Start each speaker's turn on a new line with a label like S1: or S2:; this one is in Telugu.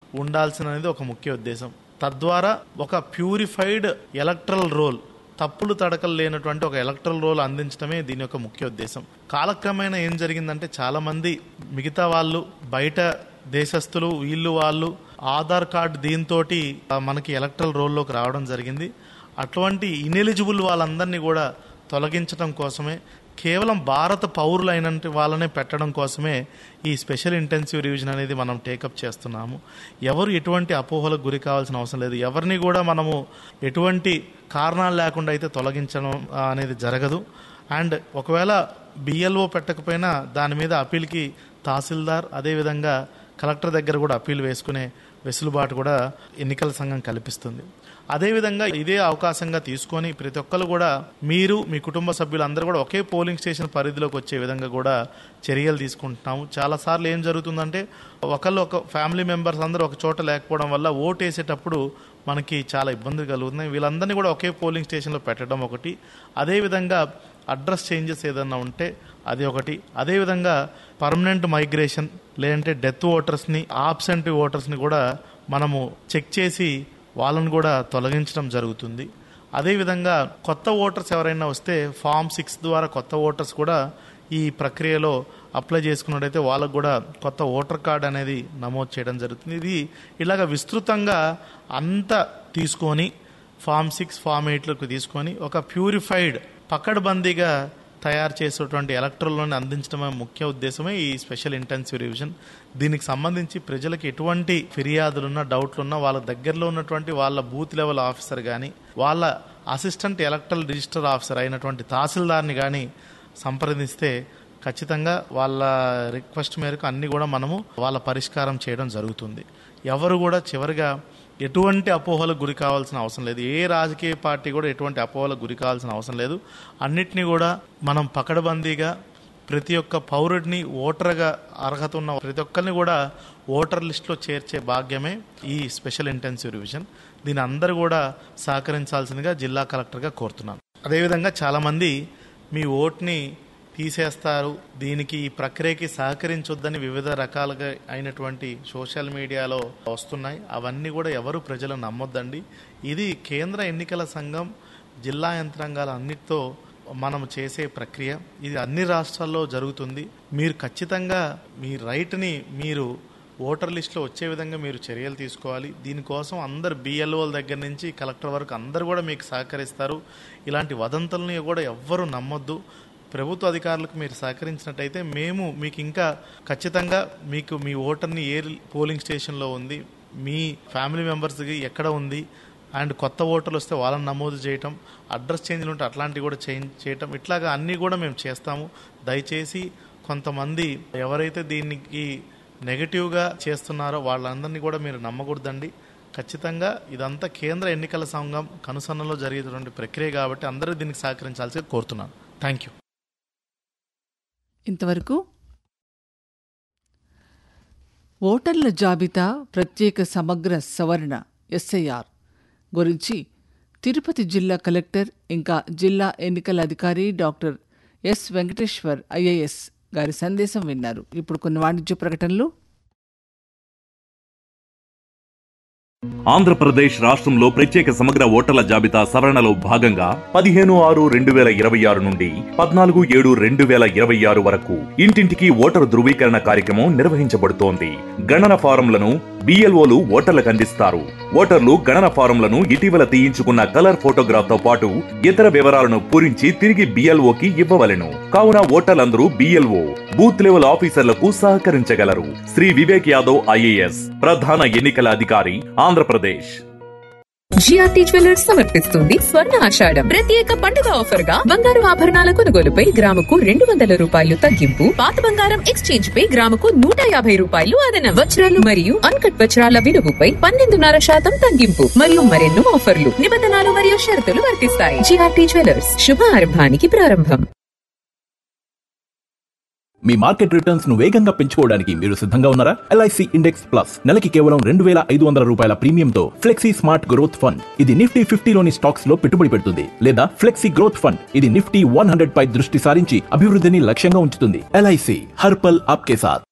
S1: ఉండాల్సినది ఒక ముఖ్య ఉద్దేశం తద్వారా ఒక ప్యూరిఫైడ్ ఎలక్ట్రల్ రోల్ తప్పులు తడకలు లేనటువంటి ఒక ఎలక్ట్రల్ రోల్ అందించడమే దీని యొక్క ముఖ్య ఉద్దేశం కాలక్రమేణా ఏం జరిగిందంటే చాలా మంది మిగతా వాళ్ళు బయట దేశస్తులు వీళ్ళు వాళ్ళు ఆధార్ కార్డ్ దీంతో మనకి ఎలక్ట్రల్ రోల్లోకి రావడం జరిగింది అటువంటి ఇనెలిజిబుల్ వాళ్ళందరినీ కూడా తొలగించడం కోసమే కేవలం భారత పౌరులైన వాళ్ళనే పెట్టడం కోసమే ఈ స్పెషల్ ఇంటెన్సివ్ రివిజన్ అనేది మనం టేకప్ చేస్తున్నాము ఎవరు ఎటువంటి అపోహలకు గురి కావాల్సిన అవసరం లేదు ఎవరిని కూడా మనము ఎటువంటి కారణాలు లేకుండా అయితే తొలగించడం ఆ, అనేది జరగదు అండ్ ఒకవేళ బిఎల్ఓ పెట్టకపోయినా దాని మీద అప్పీల్కి తహసీల్దార్ అదేవిధంగా కలెక్టర్ దగ్గర కూడా అప్పీల్ వేసుకునే వెసులుబాటు కూడా ఎన్నికల సంఘం కల్పిస్తుంది అదేవిధంగా ఇదే అవకాశంగా తీసుకొని ప్రతి ఒక్కరు కూడా మీరు మీ కుటుంబ సభ్యులందరూ కూడా ఒకే పోలింగ్ స్టేషన్ పరిధిలోకి వచ్చే విధంగా కూడా చర్యలు తీసుకుంటున్నాము చాలాసార్లు ఏం జరుగుతుందంటే ఒకళ్ళు ఒక ఫ్యామిలీ మెంబర్స్ అందరూ ఒక చోట లేకపోవడం వల్ల ఓటు వేసేటప్పుడు మనకి చాలా ఇబ్బందులు కలుగుతున్నాయి వీళ్ళందరినీ కూడా ఒకే పోలింగ్ స్టేషన్లో పెట్టడం ఒకటి అదేవిధంగా అడ్రస్ చేంజెస్ ఏదన్నా ఉంటే అది ఒకటి అదేవిధంగా పర్మనెంట్ మైగ్రేషన్ లేదంటే డెత్ ఓటర్స్ని ఆబ్సెంట్ ఓటర్స్ని కూడా మనము చెక్ చేసి వాళ్ళని కూడా తొలగించడం జరుగుతుంది అదేవిధంగా కొత్త ఓటర్స్ ఎవరైనా వస్తే ఫామ్ సిక్స్ ద్వారా కొత్త ఓటర్స్ కూడా ఈ ప్రక్రియలో అప్లై చేసుకున్నట్టయితే వాళ్ళకు కూడా కొత్త ఓటర్ కార్డ్ అనేది నమోదు చేయడం జరుగుతుంది ఇది ఇలాగ విస్తృతంగా అంతా తీసుకొని ఫామ్ సిక్స్ ఫామ్ ఎయిట్లకు తీసుకొని ఒక ప్యూరిఫైడ్ పకడ్బందీగా తయారు చేసేటువంటి ఎలక్ట్రల్లోని అందించడమే ముఖ్య ఉద్దేశమే ఈ స్పెషల్ ఇంటెన్సివ్ రివిజన్ దీనికి సంబంధించి ప్రజలకు ఎటువంటి ఫిర్యాదులున్నా డౌట్లున్నా వాళ్ళ దగ్గరలో ఉన్నటువంటి వాళ్ళ బూత్ లెవెల్ ఆఫీసర్ కానీ వాళ్ళ అసిస్టెంట్ ఎలక్ట్రల్ రిజిస్టర్ ఆఫీసర్ అయినటువంటి తహసీల్దార్ని కానీ సంప్రదిస్తే ఖచ్చితంగా వాళ్ళ రిక్వెస్ట్ మేరకు అన్ని కూడా మనము వాళ్ళ పరిష్కారం చేయడం జరుగుతుంది ఎవరు కూడా చివరిగా ఎటువంటి అపోహలకు గురి కావాల్సిన అవసరం లేదు ఏ రాజకీయ పార్టీ కూడా ఎటువంటి అపోహలకు గురి కావాల్సిన అవసరం లేదు అన్నిటినీ కూడా మనం పకడ్బందీగా ప్రతి ఒక్క పౌరుడిని ఓటర్గా అర్హత ఉన్న ప్రతి ఒక్కరిని కూడా ఓటర్ లిస్టులో చేర్చే భాగ్యమే ఈ స్పెషల్ ఇంటెన్సివ్ రివిజన్ దీని అందరూ కూడా సహకరించాల్సిందిగా జిల్లా కలెక్టర్గా కోరుతున్నాను అదేవిధంగా చాలామంది మీ ఓట్ని తీసేస్తారు దీనికి ఈ ప్రక్రియకి సహకరించొద్దని వివిధ రకాలుగా అయినటువంటి సోషల్ మీడియాలో వస్తున్నాయి అవన్నీ కూడా ఎవరు ప్రజలు నమ్మొద్దండి ఇది కేంద్ర ఎన్నికల సంఘం జిల్లా యంత్రాంగాల అన్నిటితో మనం చేసే ప్రక్రియ ఇది అన్ని రాష్ట్రాల్లో జరుగుతుంది మీరు ఖచ్చితంగా మీ రైట్ని మీరు ఓటర్ లిస్టులో వచ్చే విధంగా మీరు చర్యలు తీసుకోవాలి దీనికోసం అందరు బిఎల్ఓల దగ్గర నుంచి కలెక్టర్ వరకు అందరు కూడా మీకు సహకరిస్తారు ఇలాంటి వదంతుల్ని కూడా ఎవ్వరూ నమ్మొద్దు ప్రభుత్వ అధికారులకు మీరు సహకరించినట్టయితే మేము మీకు ఇంకా ఖచ్చితంగా మీకు మీ ఓటర్ని ఏ పోలింగ్ స్టేషన్లో ఉంది మీ ఫ్యామిలీ మెంబర్స్కి ఎక్కడ ఉంది అండ్ కొత్త ఓటర్లు వస్తే వాళ్ళని నమోదు చేయటం అడ్రస్ చేంజ్లు ఉంటే అట్లాంటివి కూడా చేంజ్ చేయటం ఇట్లాగా అన్నీ కూడా మేము చేస్తాము దయచేసి కొంతమంది ఎవరైతే దీనికి నెగటివ్గా చేస్తున్నారో వాళ్ళందరినీ కూడా మీరు నమ్మకూడదండి ఖచ్చితంగా ఇదంతా కేంద్ర ఎన్నికల సంఘం కనుసన్నలో జరిగేటువంటి ప్రక్రియ కాబట్టి అందరూ దీనికి సహకరించాల్సి కోరుతున్నాను థ్యాంక్ యూ
S2: ఇంతవరకు ఓటర్ల జాబితా ప్రత్యేక సమగ్ర సవరణ ఎస్ఐఆర్ గురించి తిరుపతి జిల్లా కలెక్టర్ ఇంకా జిల్లా ఎన్నికల అధికారి డాక్టర్ ఎస్ వెంకటేశ్వర్ ఐఏఎస్ గారి సందేశం విన్నారు ఇప్పుడు కొన్ని వాణిజ్య ప్రకటనలు
S3: ఆంధ్రప్రదేశ్ రాష్ట్రంలో ప్రత్యేక సమగ్ర ఓటర్ల జాబితా సవరణలో భాగంగా పదిహేను ఆరు రెండు వేల ఇరవై ఆరు నుండి పద్నాలుగు ఏడు రెండు వేల ఇరవై ఆరు వరకు ఇంటింటికి ఓటరు ధృవీకరణ కార్యక్రమం నిర్వహించబడుతోంది గణన ఫారంలను బిఎల్ఓలు ఓటర్లకు అందిస్తారు ఓటర్లు గణన ఫారంలను ఇటీవల తీయించుకున్న కలర్ ఫోటోగ్రాఫ్ తో పాటు ఇతర వివరాలను పూరించి తిరిగి బిఎల్ఓకి ఇవ్వవలెను కావున ఓటర్లందరూ బిఎల్ఓ బూత్ లెవెల్ ఆఫీసర్లకు సహకరించగలరు శ్రీ వివేక్ యాదవ్ ఐఏఎస్ ప్రధాన ఎన్నికల అధికారి ఆంధ్రప్రదేశ్
S4: జిఆర్టీ జ్యువెలర్స్ సమర్పిస్తుంది స్వర్ణ ఆషాఢం ప్రత్యేక పండుగ ఆఫర్ గా బంగారు ఆభరణాల కొనుగోలుపై గ్రాముకు రెండు వందల రూపాయలు తగ్గింపు పాత బంగారం ఎక్స్చేంజ్ పై గ్రాముకు నూట యాభై రూపాయలు అదనం వజ్రాలు మరియు అన్కట్ వజ్రాల విలువపై పన్నెండున్నర శాతం తగ్గింపు మరియు మరెన్నో ఆఫర్లు నిబంధనలు మరియు షరతులు వర్తిస్తాయి జిఆర్టీ జ్యువెలర్స్ శుభ ఆరంభానికి ప్రారంభం
S5: మీ మార్కెట్ రిటర్న్స్ ను వేగంగా పెంచుకోవడానికి మీరు సిద్ధంగా ఉన్నారా ఎల్ఐసి ఇండెక్స్ ప్లస్ నెలకి కేవలం రెండు వేల ఐదు వందల రూపాయల ప్రీమియంతో ఫ్లెక్సీ స్మార్ట్ గ్రోత్ ఫండ్ ఇది నిఫ్టీ ఫిఫ్టీలోని స్టాక్స్ లో పెట్టుబడి పెడుతుంది లేదా ఫ్లెక్సీ గ్రోత్ ఫండ్ ఇది నిఫ్టీ వన్ హండ్రెడ్ పై దృష్టి సారించి అభివృద్ధిని లక్ష్యంగా ఉంచుతుంది ఎల్ఐసి హర్పల్ ఆప్కే సాత్